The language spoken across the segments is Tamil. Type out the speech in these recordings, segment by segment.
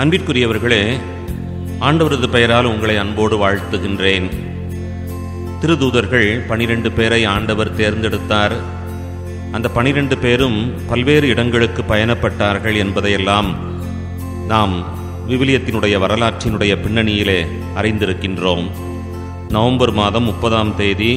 அன்பிற்குரியவர்களே ஆண்டவரது பெயரால் உங்களை அன்போடு வாழ்த்துகின்றேன் திருதூதர்கள் பனிரெண்டு பேரை ஆண்டவர் தேர்ந்தெடுத்தார் அந்த பனிரெண்டு பேரும் பல்வேறு இடங்களுக்கு பயணப்பட்டார்கள் என்பதையெல்லாம் நாம் விவிலியத்தினுடைய வரலாற்றினுடைய பின்னணியிலே அறிந்திருக்கின்றோம் நவம்பர் மாதம் முப்பதாம் தேதி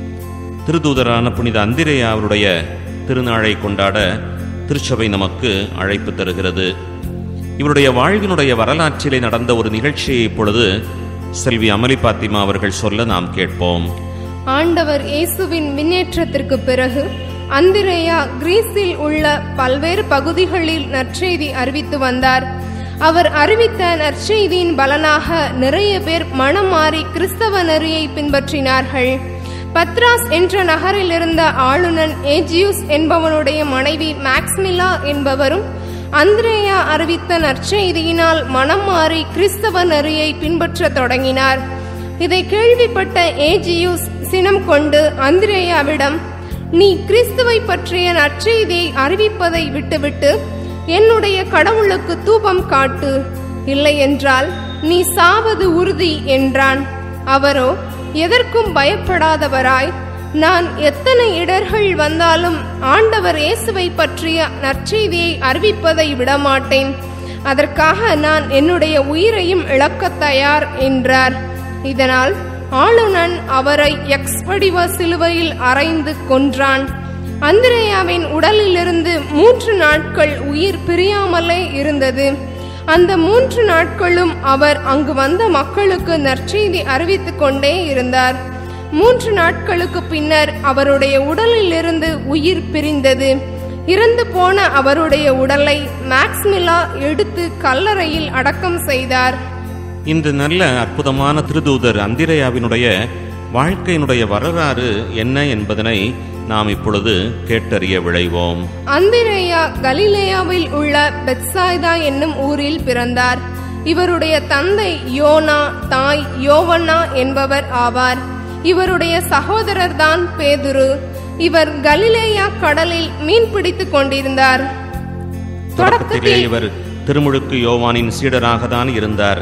திருதூதரான புனித அந்திரேயா அவருடைய திருநாளை கொண்டாட திருச்சபை நமக்கு அழைப்பு தருகிறது இவருடைய வாழ்வினுடைய வரலாற்றிலே நடந்த ஒரு நிகழ்ச்சியை இப்பொழுது செல்வி அமலி பாத்திமா அவர்கள் சொல்ல நாம் கேட்போம் ஆண்டவர் இயேசுவின் விண்ணேற்றத்திற்கு பிறகு அந்திரேயா கிரீஸில் உள்ள பல்வேறு பகுதிகளில் நற்செய்தி அறிவித்து வந்தார் அவர் அறிவித்த நற்செய்தியின் பலனாக நிறைய பேர் மனம் மாறி கிறிஸ்தவ நெறியை பின்பற்றினார்கள் பத்ராஸ் என்ற நகரில் இருந்த ஆளுநன் ஏஜியூஸ் என்பவனுடைய மனைவி மேக்ஸ்மிலா என்பவரும் அந்திரேயா அறிவித்த நற்செய்தியினால் மனம் மாறி கிறிஸ்தவ நெறியை பின்பற்றத் தொடங்கினார் இதை கேள்விப்பட்ட ஏஜியூஸ் சினம் கொண்டு அந்திரேயாவிடம் நீ கிறிஸ்துவை பற்றிய நற்செய்தியை அறிவிப்பதை விட்டுவிட்டு என்னுடைய கடவுளுக்கு தூபம் காட்டு இல்லையென்றால் நீ சாவது உறுதி என்றான் அவரோ எதற்கும் பயப்படாதவராய் நான் எத்தனை இடர்கள் வந்தாலும் ஆண்டவர் இயேசுவை பற்றிய நற்செய்தியை அறிவிப்பதை விடமாட்டேன் அதற்காக நான் என்னுடைய உயிரையும் இழக்கத் தயார் என்றார் இதனால் ஆளுநன் அவரை எக்ஸ் வடிவ சிலுவையில் அறைந்து கொன்றான் அந்திரேயாவின் உடலிலிருந்து மூன்று நாட்கள் உயிர் பிரியாமலே இருந்தது அந்த மூன்று நாட்களும் அவர் அங்கு வந்த மக்களுக்கு நற்செய்தி அறிவித்துக் கொண்டே இருந்தார் மூன்று நாட்களுக்கு பின்னர் அவருடைய உடலிலிருந்து உயிர் பிரிந்தது இறந்து போன அவருடைய உடலை மேக்ஸ்மிலா எடுத்து கல்லறையில் அடக்கம் செய்தார் இந்த நல்ல அற்புதமான திருதூதர் அந்திரேயாவினுடைய வாழ்க்கையினுடைய வரலாறு என்ன என்பதனை நாம் இப்பொழுது கேட்டறிய விளைவோம் அந்திரேயா கலிலேயாவில் உள்ள பெத்சாய்தா என்னும் ஊரில் பிறந்தார் இவருடைய தந்தை யோனா தாய் யோவன்னா என்பவர் ஆவார் இவருடைய சகோதரர் தான் பேதுரு இவர் கலிலேயா கடலில் மீன் பிடித்துக் கொண்டிருந்தார் தொடக்கத்திலே இவர் திருமுழுக்கு யோவானின் சீடராக தான் இருந்தார்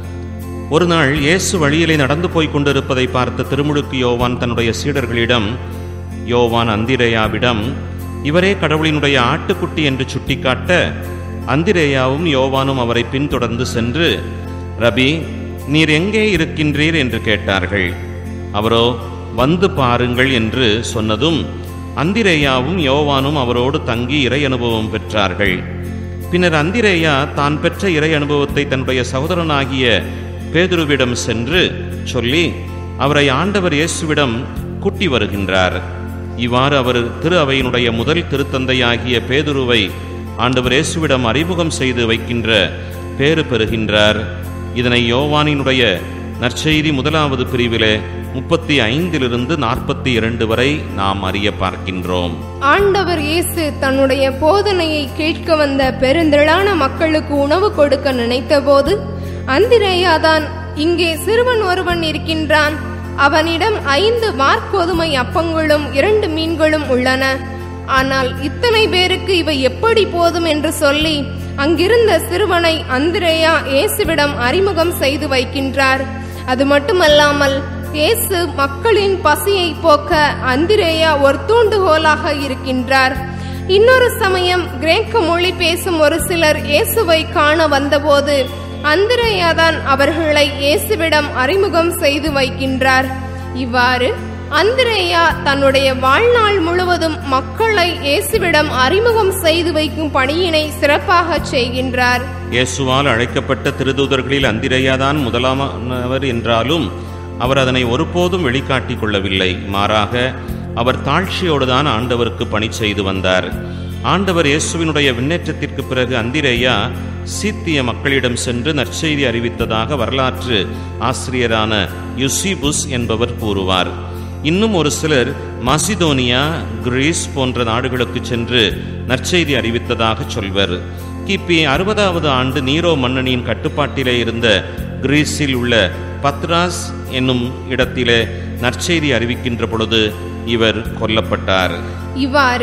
ஒரு நாள் இயேசு வழியிலே நடந்து போய்க் கொண்டிருப்பதை பார்த்த திருமுழுக்கு யோவான் தன்னுடைய சீடர்களிடம் யோவான் அந்திரேயாவிடம் இவரே கடவுளினுடைய ஆட்டுக்குட்டி என்று சுட்டிக்காட்ட அந்திரேயாவும் யோவானும் அவரை பின்தொடர்ந்து சென்று ரபி நீர் எங்கே இருக்கின்றீர் என்று கேட்டார்கள் அவரோ வந்து பாருங்கள் என்று சொன்னதும் அந்திரேயாவும் யோவானும் அவரோடு தங்கி இறை அனுபவம் பெற்றார்கள் பின்னர் அந்திரேயா தான் பெற்ற இறை அனுபவத்தை தன்னுடைய சகோதரனாகிய பேதுருவிடம் சென்று சொல்லி அவரை ஆண்டவர் இயேசுவிடம் கூட்டி வருகின்றார் இவ்வாறு அவர் திரு அவையினுடைய முதல் திருத்தந்தையாகிய பேதுருவை ஆண்டவர் இயேசுவிடம் அறிமுகம் செய்து வைக்கின்ற பேறு பெறுகின்றார் இதனை யோவானினுடைய நற்செய்தி முதலாவது பிரிவிலே முப்பத்தி ஐந்திலிருந்து நாற்பத்தி இரண்டு வரை நாம் அறிய பார்க்கின்றோம் ஆண்டவர் இயேசு தன்னுடைய போதனையை கேட்க வந்த பெருந்திரளான மக்களுக்கு உணவு கொடுக்க நினைத்தபோது அந்திரேயாதான் இங்கே சிறுவன் ஒருவன் இருக்கின்றான் அவனிடம் ஐந்து வார்கோதுமை அப்பங்களும் இரண்டு மீன்களும் உள்ளன ஆனால் இத்தனை பேருக்கு இவை எப்படி போதும் என்று சொல்லி அங்கிருந்த சிறுவனை அந்திரேயா இயேசுவிடம் அறிமுகம் செய்து வைக்கின்றார் அது மட்டுமல்லாமல் இயேசு மக்களின் பசியை போக்க அந்திரேயா ஒரு தூண்டுகோலாக இருக்கின்றார் இன்னொரு சமயம் கிரேக்க மொழி பேசும் ஒரு சிலர் இயேசுவை காண வந்தபோது அந்திரேயாதான் அவர்களை இயேசுவிடம் அறிமுகம் செய்து வைக்கின்றார் இவ்வாறு அந்திரேயா தன்னுடைய வாழ்நாள் முழுவதும் மக்களை இயேசுவிடம் அறிமுகம் செய்து வைக்கும் பணியினை சிறப்பாக செய்கின்றார் இயேசுவால் அழைக்கப்பட்ட திருதூதர்களில் அந்திரேயாதான் முதலாமவர் என்றாலும் அவர் அதனை ஒருபோதும் வெளிக்காட்டிக் கொள்ளவில்லை மாறாக அவர் தாழ்ச்சியோடுதான் ஆண்டவருக்கு பணி செய்து வந்தார் ஆண்டவர் இயேசுவினுடைய விண்ணேற்றத்திற்கு பிறகு அந்திரேயா சீத்திய மக்களிடம் சென்று நற்செய்தி அறிவித்ததாக வரலாற்று ஆசிரியரான யுசிபுஸ் என்பவர் கூறுவார் இன்னும் ஒரு சிலர் மாசிதோனியா கிரீஸ் போன்ற நாடுகளுக்கு சென்று நற்செய்தி அறிவித்ததாக சொல்வர் கிபி அறுபதாவது ஆண்டு நீரோ மன்னனின் கட்டுப்பாட்டிலே இருந்த கிரீஸில் உள்ள பத்ராஸ் என்னும் இடத்திலே நற்செய்தி அறிவிக்கின்ற பொழுது இவர் கொல்லப்பட்டார் இவ்வாறு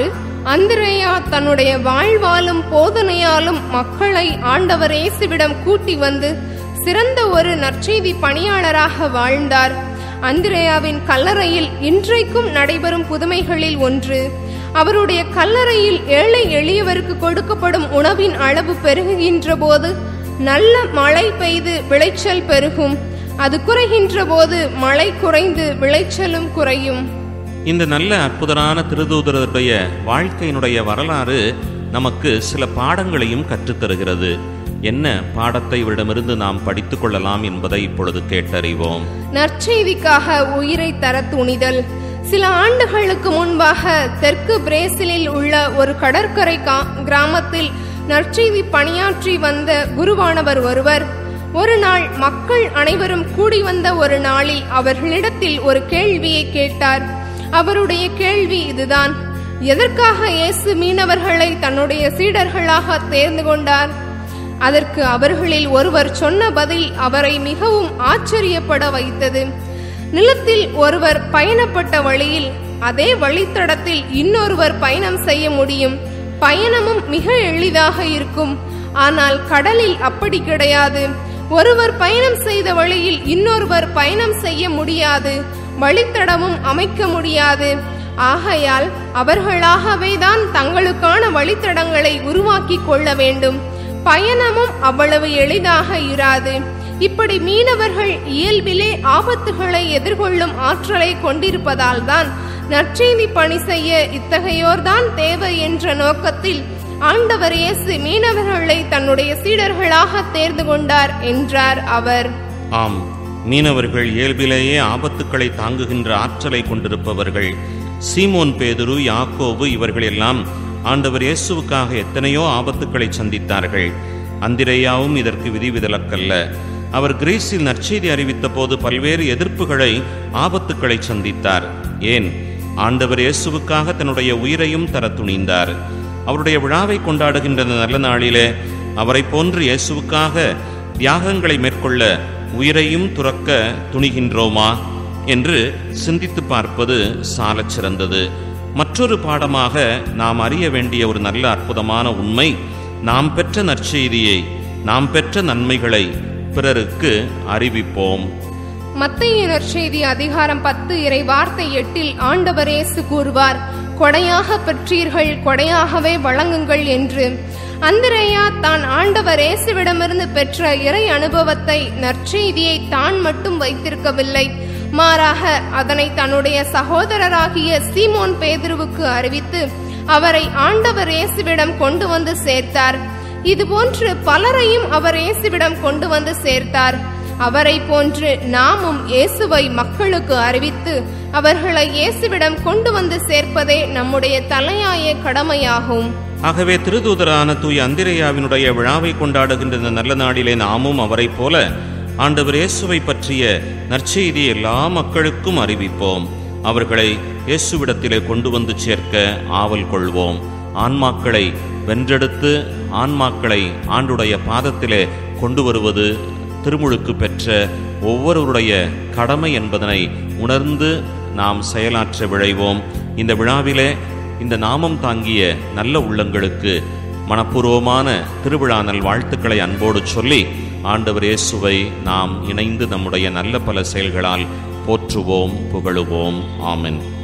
அந்திரேயா தன்னுடைய வாழ்வாலும் போதனையாலும் மக்களை ஆண்டவர் இயேசுவிடம் கூட்டி வந்து சிறந்த ஒரு நற்செய்தி பணியாளராக வாழ்ந்தார் அந்திரேயாவின் கல்லறையில் இன்றைக்கும் நடைபெறும் புதுமைகளில் ஒன்று அவருடைய கல்லறையில் ஏழை எளியவருக்கு கொடுக்கப்படும் உணவின் அளவு பெருகுகின்ற போது நல்ல மழை பெய்து விளைச்சல் பெருகும் அது குறைகின்ற போது மழை குறைந்து விளைச்சலும் குறையும் இந்த நல்ல அற்புதமான திருதூதருடைய வாழ்க்கையினுடைய வரலாறு நமக்கு சில பாடங்களையும் கற்றுத்தருகிறது என்ன பாடத்தை இவரிடமிருந்து நாம் படித்துக் கொள்ளலாம் என்பதை இப்பொழுது கேட்டறிவோம் நற்செய்திக்காக உயிரை தர துணிதல் சில ஆண்டுகளுக்கு முன்பாக தெற்கு பிரேசிலில் உள்ள ஒரு கடற்கரை கா- கிராமத்தில் நற்செய்தி பணியாற்றி வந்த குருவானவர் ஒருவர் ஒரு நாள் மக்கள் அனைவரும் கூடி வந்த ஒரு நாளில் அவர்களிடத்தில் ஒரு கேள்வியை கேட்டார் அவருடைய கேள்வி இதுதான் எதற்காக இயேசு மீனவர்களை தன்னுடைய சீடர்களாக தேர்ந்து கொண்டார் அதற்கு அவர்களில் ஒருவர் சொன்ன பதில் அவரை மிகவும் ஆச்சரியப்பட வைத்தது நிலத்தில் ஒருவர் பயணப்பட்ட வழியில் அதே வழித்தடத்தில் இன்னொருவர் பயணம் செய்ய முடியும் பயணமும் மிக எளிதாக இருக்கும் ஆனால் கடலில் அப்படி கிடையாது ஒருவர் பயணம் செய்த வழியில் இன்னொருவர் பயணம் செய்ய முடியாது வழித்தடமும் அமைக்க முடியாது ஆகையால் அவர்களாகவே தான் தங்களுக்கான வழித்தடங்களை உருவாக்கி கொள்ள வேண்டும் பயணமும் அவ்வளவு எளிதாக இராது இப்படி மீனவர்கள் இயல்பிலே ஆபத்துகளை எதிர்கொள்ளும் ஆற்றலை கொண்டிருப்பதால் தான் நற்செய்தி பணி செய்ய இத்தகையோர்தான் தேவை என்ற நோக்கத்தில் ஆண்டவர் இயேசு மீனவர்களை தன்னுடைய சீடர்களாக தேர்ந்து கொண்டார் என்றார் அவர் ஆம் மீனவர்கள் இயல்பிலேயே ஆபத்துக்களை தாங்குகின்ற ஆற்றலை கொண்டிருப்பவர்கள் சீமோன் பேதுரு யாக்கோபு இவர்கள் எல்லாம் ஆண்டவர் இயேசுவுக்காக எத்தனையோ ஆபத்துக்களை சந்தித்தார்கள் அந்திரேயாவும் இதற்கு விதிவிலக்கல்ல அவர் கிரீஸில் நற்செய்தி அறிவித்த போது பல்வேறு எதிர்ப்புகளை ஆபத்துக்களை சந்தித்தார் ஏன் ஆண்டவர் இயேசுவுக்காக தன்னுடைய உயிரையும் தர துணிந்தார் அவருடைய விழாவை கொண்டாடுகின்ற இந்த நல்ல நாளிலே அவரை போன்று இயேசுவுக்காக தியாகங்களை மேற்கொள்ள உயிரையும் துறக்க துணிகின்றோமா என்று சிந்தித்து பார்ப்பது சாலச் சிறந்தது மற்றொரு பாடமாக நாம் அறிய வேண்டிய ஒரு நல்ல அற்புதமான உண்மை நாம் பெற்ற நற்செய்தியை நாம் பெற்ற நன்மைகளை பிறருக்கு அறிவிப்போம் மத்திய நற்செய்தி அதிகாரம் பத்து இறை வார்த்தை எட்டில் ஆண்டவர் இயேசு கூறுவார் கொடையாக பெற்றீர்கள் கொடையாகவே வழங்குங்கள் என்று அந்திரேயா தான் ஆண்டவர் இயேசுவிடமிருந்து பெற்ற இறை அனுபவத்தை நற்செய்தியை தான் மட்டும் வைத்திருக்கவில்லை மாறாக அதனை தன்னுடைய சகோதரராகிய சீமோன் பேதுருவுக்கு அறிவித்து அவரை ஆண்டவர் இயேசுவிடம் கொண்டு வந்து சேர்த்தார் இதுபோன்று பலரையும் அவர் இயேசுவிடம் கொண்டு வந்து சேர்த்தார் அவரை போன்று நாமும் இயேசுவை மக்களுக்கு அறிவித்து அவர்களை இயேசுவிடம் கொண்டு வந்து சேர்ப்பதே நம்முடைய தலையாய கடமையாகும் ஆகவே திருதூதரான தூய் அந்திரேயாவினுடைய விழாவை கொண்டாடுகின்ற இந்த நல்ல நாளிலே நாமும் அவரைப் போல ஆண்டவர் இயேசுவை பற்றிய நற்செய்தியை எல்லா மக்களுக்கும் அறிவிப்போம் அவர்களை இயேசுவிடத்திலே கொண்டு வந்து சேர்க்க ஆவல் கொள்வோம் ஆன்மாக்களை வென்றெடுத்து ஆன்மாக்களை ஆண்டுடைய பாதத்திலே கொண்டு வருவது திருமுழுக்கு பெற்ற ஒவ்வொருவருடைய கடமை என்பதனை உணர்ந்து நாம் செயலாற்ற விழைவோம் இந்த விழாவிலே இந்த நாமம் தாங்கிய நல்ல உள்ளங்களுக்கு மனப்பூர்வமான திருவிழா நல் வாழ்த்துக்களை அன்போடு சொல்லி ஆண்டவர் இயேசுவை நாம் இணைந்து நம்முடைய நல்ல பல செயல்களால் போற்றுவோம் புகழுவோம் ஆமென்